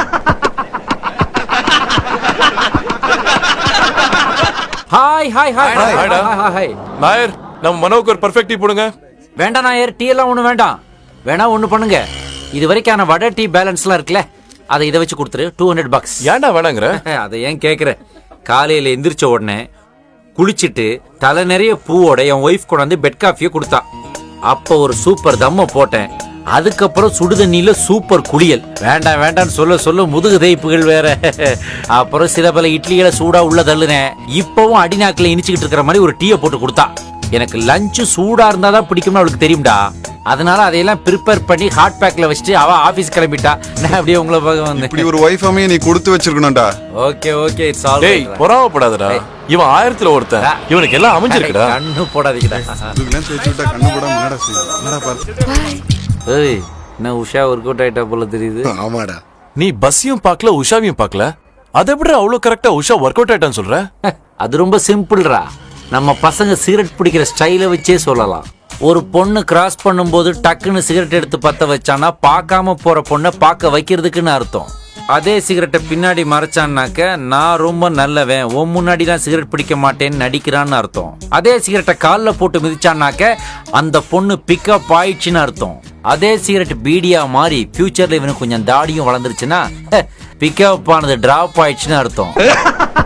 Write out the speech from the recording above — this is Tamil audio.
hi hi hi Hi, hi hi, hi hi Nair நம்ம மனோக்கு ஒரு பர்ஃபெக்ட் டீ போடுங்க வேண்டாம் நாயர் டீ எல்லாம் ஒன்றும் வேண்டாம் வேணா ஒன்று பண்ணுங்க இது வரைக்கான வடை டீ பேலன்ஸ்லாம் இருக்குல்ல அதை இதை வச்சு கொடுத்துரு டூ ஹண்ட்ரட் பக்ஸ் ஏன்டா வேணாங்கிற அதை ஏன் கேட்குற காலையில் எந்திரிச்ச உடனே குளிச்சிட்டு தலை நிறைய பூவோட என் ஒய்ஃப் கொண்டாந்து பெட் காஃபியை கொடுத்தா அப்போ ஒரு சூப்பர் தம்ம போட்டேன் அதுக்கப்புறம் சுடுதண்ணில சூப்பர் குளியல் வேண்டாம் வேண்டாம்னு சொல்ல சொல்ல முதுகு தேய்ப்புகள் வேற அப்புறம் சில பல இட்லிகளை சூடா உள்ள தள்ளுனேன் இப்பவும் அடிநாக்கில் இனிச்சுக்கிட்டு இருக்கிற மாதிரி ஒரு டீயை போட்டு கொடுத்தா எனக்கு லஞ்சு சூடா இருந்தாதான் பிடிக்கும்னு அவளுக்கு தெரியும்டா அதனால அதையெல்லாம் ப்ரிப்பேர் பண்ணி ஹாட் பேக்ல வச்சுட்டு அவ ஆபீஸ் கிளம்பிட்டா நான் அப்படியே உங்களை பார்க்க வந்தேன் இப்படி ஒரு ஒய்ஃப் அமைய நீ கொடுத்து வச்சிருக்கணும்டா ஓகே ஓகே இட்ஸ் ஆல் டேய் பொறாமப்படாதடா இவன் ஆயிரத்துல ஒருத்தன் இவனுக்கு எல்லாம் அமைஞ்சிருக்குடா கண்ணு போடாதீங்கடா இதுக்கெல்லாம் தேய்ச்சி விட்டா கண்ணு போடாம என்னடா செய்யும் என்னடா பாரு ஏய் என்ன உஷா ஒர்க் அவுட் ஆயிட்டா போல தெரியுது ஆமாடா நீ பஸ்ஸையும் பார்க்கல உஷாவையும் பார்க்கல அதை எப்படி அவ்வளவு கரெக்டா உஷா ஒர்க் அவுட் ஆயிட்டான்னு சொல்ற அது ரொம்ப சிம்பிள்ரா நம்ம பசங்க சிகரெட் பிடிக்கிற ஸ்டைலை வச்சே சொல்லலாம் ஒரு பொண்ணு கிராஸ் பண்ணும்போது டக்குன்னு சிகரெட் எடுத்து பத்த வச்சானா பார்க்காம போற பொண்ணை பார்க்க வைக்கிறதுக்குன்னு அர்த்தம் அதே சிகரெட்டை பின்னாடி மறைச்சான்னாக்க நான் ரொம்ப நல்லவன் உன் முன்னாடிலாம் சிகரெட் பிடிக்க மாட்டேன்னு நடிக்கிறான்னு அர்த்தம் அதே சிகரெட்டை காலில் போட்டு மிதிச்சான்னாக்க அந்த பொண்ணு பிக்கப் ஆயிடுச்சுன்னு அர்த்தம் அதே சிகரெட் பீடியா மாறி ஃபியூச்சர்ல இவனுக்கு கொஞ்சம் தாடியும் வளர்ந்துருச்சுன்னா பிக்கப் ஆனது டிராப் ஆயிடுச்சுன்னு அர்த்தம்